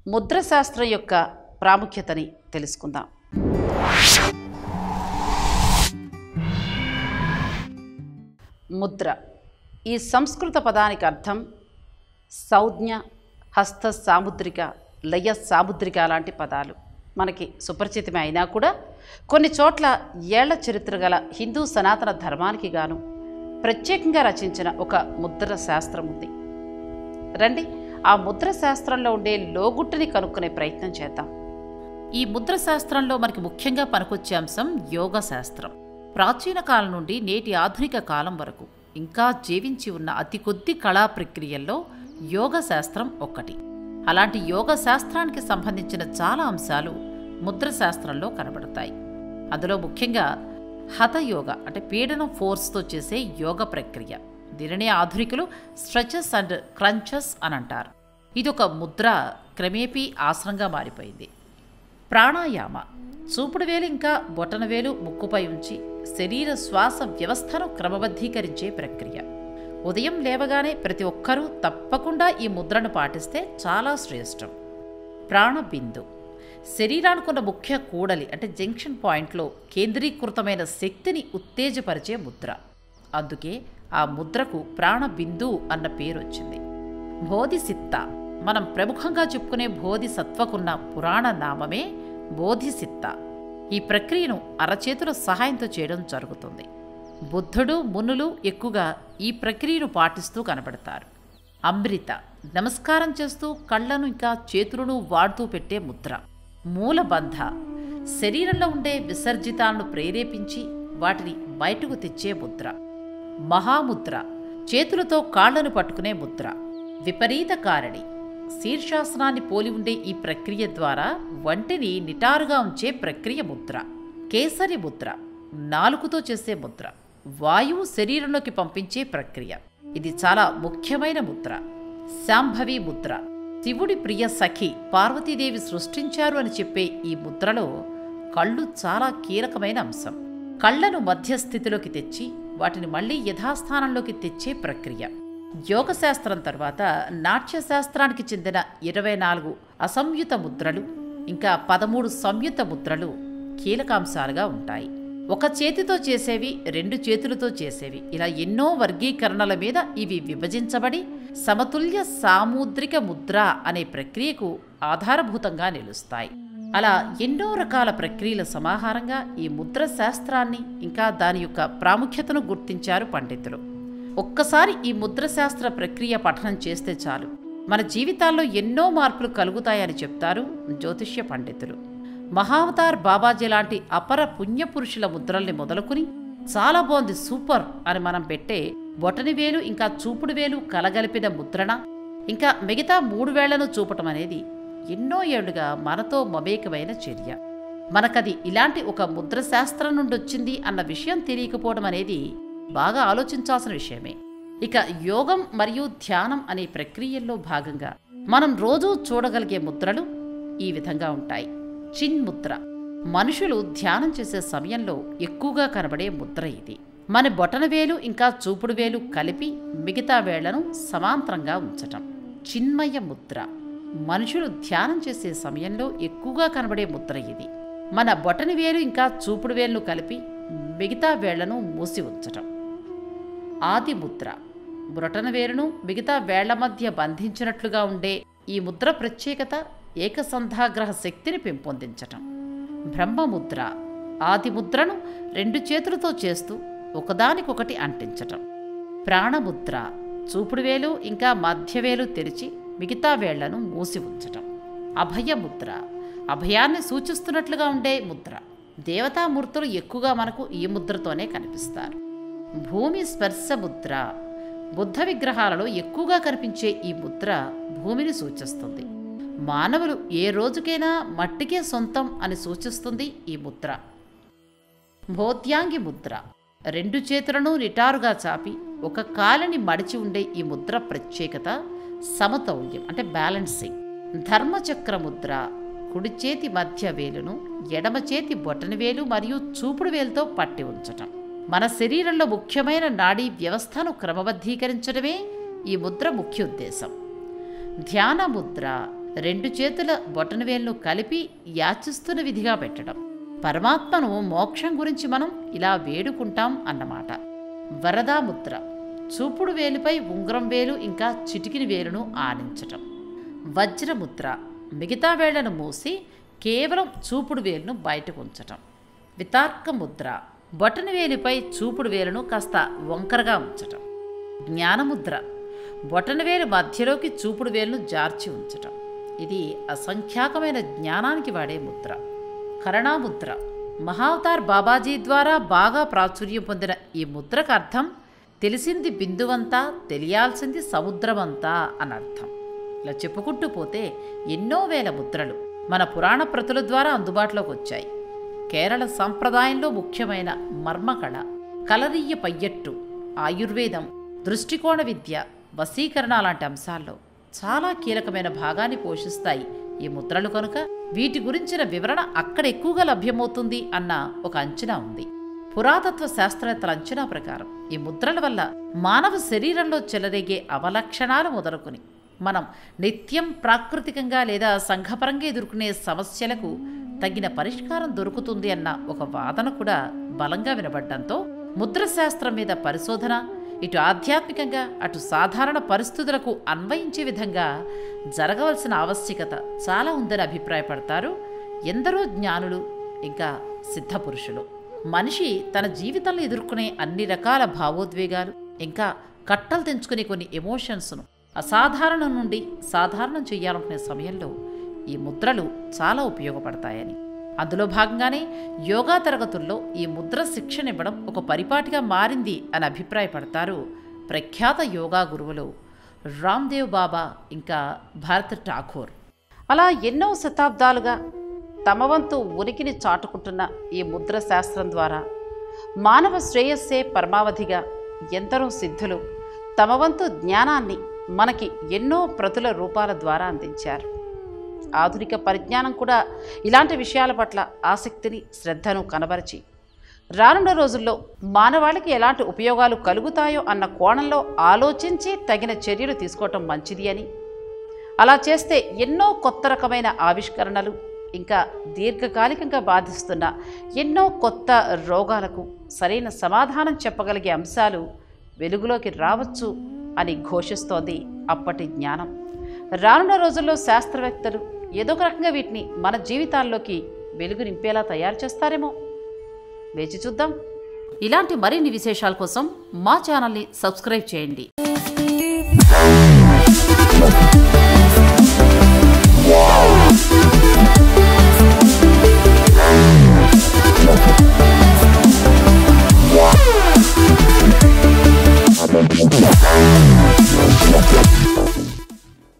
ముద్ర శాస్త్రం యొక్క ప్రాముఖ్యతని తెలుసుకుందాం ముద్ర ఈ సంస్కృత పదానికి అర్థం సంజ్ఞ హస్త సాముద్రిక లయ సాముద్రిక లాంటి పదాలు మనకి సుపరిచితమే అయినా కూడా కొన్ని చోట్ల ఏళ్ల చరిత్ర గల హిందూ సనాతన ధర్మానికి గాను ప్రత్యేకంగా రచించిన ఒక ముద్ర శాస్త్రం ఉంది రండి ఆ ముద్ర శాస్త్రంలో ఉండే లోగుట్టుని కనుక్కునే ప్రయత్నం చేద్దాం ఈ ముద్ర శాస్త్రంలో మనకి ముఖ్యంగా పనికొచ్చే అంశం యోగ శాస్త్రం ప్రాచీన కాలం నుండి నేటి ఆధునిక కాలం వరకు ఇంకా జీవించి ఉన్న అతి కొద్ది కళా ప్రక్రియల్లో యోగ శాస్త్రం ఒక్కటి అలాంటి యోగ శాస్త్రానికి సంబంధించిన చాలా అంశాలు ముద్ర శాస్త్రంలో కనబడతాయి అందులో ముఖ్యంగా హతయోగ అంటే పీడనం ఫోర్స్తో చేసే యోగ ప్రక్రియ దీనినే ఆధునికులు స్ట్రెచెస్ అండ్ క్రంచెస్ అని అంటారు ఇది ఒక ముద్ర క్రమేపీ ఆసనంగా మారిపోయింది ప్రాణాయామ చూపుడు వేలు ఇంకా బొటన వేలు ముక్కుపై ఉంచి శరీర శ్వాస వ్యవస్థను క్రమబద్ధీకరించే ప్రక్రియ ఉదయం లేవగానే ప్రతి ఒక్కరూ తప్పకుండా ఈ ముద్రను పాటిస్తే చాలా శ్రేష్టం ప్రాణబిందు శరీరానికున్న ముఖ్య కూడలి అంటే జంక్షన్ పాయింట్లో కేంద్రీకృతమైన శక్తిని ఉత్తేజపరిచే ముద్ర అందుకే ఆ ముద్రకు ప్రాణబిందు అన్న పేరు వచ్చింది బోధిసిత్త మనం ప్రముఖంగా చెప్పుకునే బోధిసత్వకున్న పురాణ నామమే బోధిసిత్త ఈ ప్రక్రియను అరచేతుల సహాయంతో చేయడం జరుగుతుంది బుద్ధుడు మునులు ఎక్కువగా ఈ ప్రక్రియను పాటిస్తూ కనబడతారు అమృత నమస్కారం చేస్తూ కళ్ళను ఇంకా చేతులను వాడుతూ పెట్టే ముద్ర మూలబంధ శరీరంలో ఉండే విసర్జితాలను ప్రేరేపించి వాటిని బయటకు తెచ్చే ముద్ర మహాముద్ర చేతులతో కాళ్లను పట్టుకునే ముద్ర విపరీత కారణి శీర్షాసనాన్ని పోలి ఉండే ఈ ప్రక్రియ ద్వారా వంటిని నిటారుగా ఉంచే ప్రక్రియ ముద్ర కేసరి ముద్ర నాలుగుతో చేసే ముద్ర వాయువు శరీరంలోకి పంపించే ప్రక్రియ ఇది చాలా ముఖ్యమైన ముద్ర శాంభవి ముద్ర శివుడి ప్రియ సఖి పార్వతీదేవి సృష్టించారు అని చెప్పే ఈ ముద్రలో కళ్ళు చాలా కీలకమైన అంశం కళ్ళను మధ్యస్థితిలోకి తెచ్చి వాటిని మళ్ళీ యథాస్థానంలోకి తెచ్చే ప్రక్రియ యోగశాస్త్రం తర్వాత నాట్యశాస్త్రానికి చెందిన ఇరవై నాలుగు అసంయుత ముద్రలు ఇంకా పదమూడు సంయుత ముద్రలు కీలకాంశాలుగా ఉంటాయి ఒక చేతితో చేసేవి రెండు చేతులతో చేసేవి ఇలా ఎన్నో వర్గీకరణల మీద ఇవి విభజించబడి సమతుల్య సాముద్రిక ముద్ర అనే ప్రక్రియకు ఆధారభూతంగా నిలుస్తాయి అలా ఎన్నో రకాల ప్రక్రియల సమాహారంగా ఈ ముద్ర శాస్త్రాన్ని ఇంకా దాని యొక్క ప్రాముఖ్యతను గుర్తించారు పండితులు ఒక్కసారి ఈ ముద్ర శాస్త్ర ప్రక్రియ పఠనం చేస్తే చాలు మన జీవితాల్లో ఎన్నో మార్పులు కలుగుతాయని చెప్తారు జ్యోతిష్య పండితులు మహావతార్ బాబాజీ లాంటి అపర పుణ్యపురుషుల ముద్రల్ని మొదలుకుని చాలా బాగుంది సూపర్ అని మనం పెట్టే బొటని వేలు ఇంకా చూపుడు వేలు కలగలిపిన ముద్రణ ఇంకా మిగతా మూడు వేళ్లను చూపటం అనేది ఎన్నో ఏళ్లుగా మనతో మమేకమైన చర్య మనకది ఇలాంటి ఒక ముద్ర శాస్త్రం నుండి వచ్చింది అన్న విషయం తెలియకపోవడం అనేది బాగా ఆలోచించాల్సిన విషయమే ఇక యోగం మరియు ధ్యానం అనే ప్రక్రియల్లో భాగంగా మనం రోజూ చూడగలిగే ముద్రలు ఈ విధంగా ఉంటాయి చిన్ ముద్ర మనుషులు ధ్యానం చేసే సమయంలో ఎక్కువగా కనబడే ముద్ర ఇది మన బొటనవేలు ఇంకా చూపుడు వేలు కలిపి మిగతా వేళ్లను సమాంతరంగా ఉంచటం చిన్మయ ముద్ర మనుషులు ధ్యానం చేసే సమయంలో ఎక్కువగా కనబడే ముద్ర ఇది మన బొటని వేలు ఇంకా చూపుడు వేలును కలిపి మిగతా వేళ్లను మూసి ఉంచటం ఆది ముద్ర బొటన వేలును మిగతా వేళ్ల మధ్య బంధించినట్లుగా ఉండే ఈ ముద్ర ప్రత్యేకత ఏకసంధాగ్రహ శక్తిని పెంపొందించటం బ్రహ్మముద్ర ఆది ముద్రను రెండు చేతులతో చేస్తూ ఒకదానికొకటి అంటించటం ప్రాణముద్ర చూపుడు వేలు ఇంకా మధ్యవేలు తెరిచి మిగతా వేళ్లను మూసి ఉంచటం అభయముద్ర అభయాన్ని సూచిస్తున్నట్లుగా ఉండే ముద్ర దేవతామూర్తులు ఎక్కువగా మనకు ఈ ముద్రతోనే కనిపిస్తారు భూమి స్పర్శ ముద్ర బుద్ధ విగ్రహాలలో ఎక్కువగా కనిపించే ఈ ముద్ర భూమిని సూచిస్తుంది మానవులు ఏ రోజుకైనా మట్టికే సొంతం అని సూచిస్తుంది ఈ ముద్ర భోత్యాంగి ముద్ర రెండు చేతులను నిటారుగా చాపి ఒక కాలిని మడిచి ఉండే ఈ ముద్ర ప్రత్యేకత సమతౌల్యం అంటే బ్యాలెన్సింగ్ ధర్మచక్ర ముద్ర కుడి చేతి మధ్య వేలును ఎడమ చేతి బొటన వేలు మరియు చూపుడు వేలుతో పట్టి ఉంచటం మన శరీరంలో ముఖ్యమైన నాడీ వ్యవస్థను క్రమబద్ధీకరించడమే ఈ ముద్ర ముఖ్య ఉద్దేశం ధ్యాన ముద్ర రెండు చేతుల బొటనవేలను కలిపి యాచిస్తున్న విధిగా పెట్టడం పరమాత్మను మోక్షం గురించి మనం ఇలా వేడుకుంటాం అన్నమాట వరదా ముద్ర చూపుడు వేలుపై ఉంగరం వేలు ఇంకా చిటికిన వేలును ఆనించటం వజ్రముద్ర మిగతా వేళ్లను మూసి కేవలం చూపుడు వేలును బయటకు ఉంచటం వితార్క ముద్ర బొటన వేలిపై చూపుడు వేలును కాస్త వంకరగా ఉంచటం జ్ఞానముద్ర బొటనవేలు మధ్యలోకి చూపుడు వేలును జార్చి ఉంచటం ఇది అసంఖ్యాకమైన జ్ఞానానికి వాడే ముద్ర కరణాముద్ర మహావతార్ బాబాజీ ద్వారా బాగా ప్రాచుర్యం పొందిన ఈ ముద్రకు అర్థం తెలిసింది బిందువంతా తెలియాల్సింది సముద్రమంతా అని అర్థం ఇలా చెప్పుకుంటూ పోతే ఎన్నో వేల ముద్రలు మన పురాణ ప్రతుల ద్వారా అందుబాటులోకి వచ్చాయి కేరళ సంప్రదాయంలో ముఖ్యమైన మర్మకళ కలరీయ పయ్యట్టు ఆయుర్వేదం దృష్టికోణ విద్య వశీకరణ లాంటి అంశాల్లో చాలా కీలకమైన భాగాన్ని పోషిస్తాయి ఈ ముద్రలు కనుక వీటి గురించిన వివరణ అక్కడ ఎక్కువగా లభ్యమవుతుంది అన్న ఒక అంచనా ఉంది పురాతత్వ శాస్త్రవేత్తల అంచనా ప్రకారం ఈ ముద్రల వల్ల మానవ శరీరంలో చెలరేగే అవలక్షణాలు మొదలుకొని మనం నిత్యం ప్రాకృతికంగా లేదా సంఘపరంగా ఎదుర్కొనే సమస్యలకు తగిన పరిష్కారం దొరుకుతుంది అన్న ఒక వాదన కూడా బలంగా వినబడ్డంతో ముద్రశాస్త్రం మీద పరిశోధన ఇటు ఆధ్యాత్మికంగా అటు సాధారణ పరిస్థితులకు అన్వయించే విధంగా జరగవలసిన ఆవశ్యకత చాలా ఉందని అభిప్రాయపడతారు ఎందరో జ్ఞానులు ఇంకా సిద్ధపురుషులు మనిషి తన జీవితంలో ఎదుర్కొనే అన్ని రకాల భావోద్వేగాలు ఇంకా కట్టలు తెంచుకునే కొన్ని ఎమోషన్స్ను అసాధారణం నుండి సాధారణం చేయాలనుకునే సమయంలో ఈ ముద్రలు చాలా ఉపయోగపడతాయని అందులో భాగంగానే యోగా తరగతుల్లో ఈ ముద్ర శిక్షణ ఇవ్వడం ఒక పరిపాటిగా మారింది అని అభిప్రాయపడతారు ప్రఖ్యాత యోగా గురువులు రామ్దేవ్ బాబా ఇంకా భారత్ ఠాకూర్ అలా ఎన్నో శతాబ్దాలుగా తమ వంతు ఉనికిని చాటుకుంటున్న ఈ ముద్ర శాస్త్రం ద్వారా మానవ శ్రేయస్సే పరమావధిగా ఎందరో సిద్ధులు తమ వంతు జ్ఞానాన్ని మనకి ఎన్నో ప్రతుల రూపాల ద్వారా అందించారు ఆధునిక పరిజ్ఞానం కూడా ఇలాంటి విషయాల పట్ల ఆసక్తిని శ్రద్ధను కనబరిచి రానున్న రోజుల్లో మానవాళికి ఎలాంటి ఉపయోగాలు కలుగుతాయో అన్న కోణంలో ఆలోచించి తగిన చర్యలు తీసుకోవటం మంచిది అని అలా చేస్తే ఎన్నో కొత్త రకమైన ఆవిష్కరణలు ఇంకా దీర్ఘకాలికంగా బాధిస్తున్న ఎన్నో కొత్త రోగాలకు సరైన సమాధానం చెప్పగలిగే అంశాలు వెలుగులోకి రావచ్చు అని ఘోషిస్తోంది అప్పటి జ్ఞానం రానున్న రోజుల్లో శాస్త్రవేత్తలు ఏదో ఒక రకంగా వీటిని మన జీవితాల్లోకి వెలుగు నింపేలా తయారు చేస్తారేమో వేచి చూద్దాం ఇలాంటి మరిన్ని విశేషాల కోసం మా ఛానల్ని సబ్స్క్రైబ్ చేయండి Wow.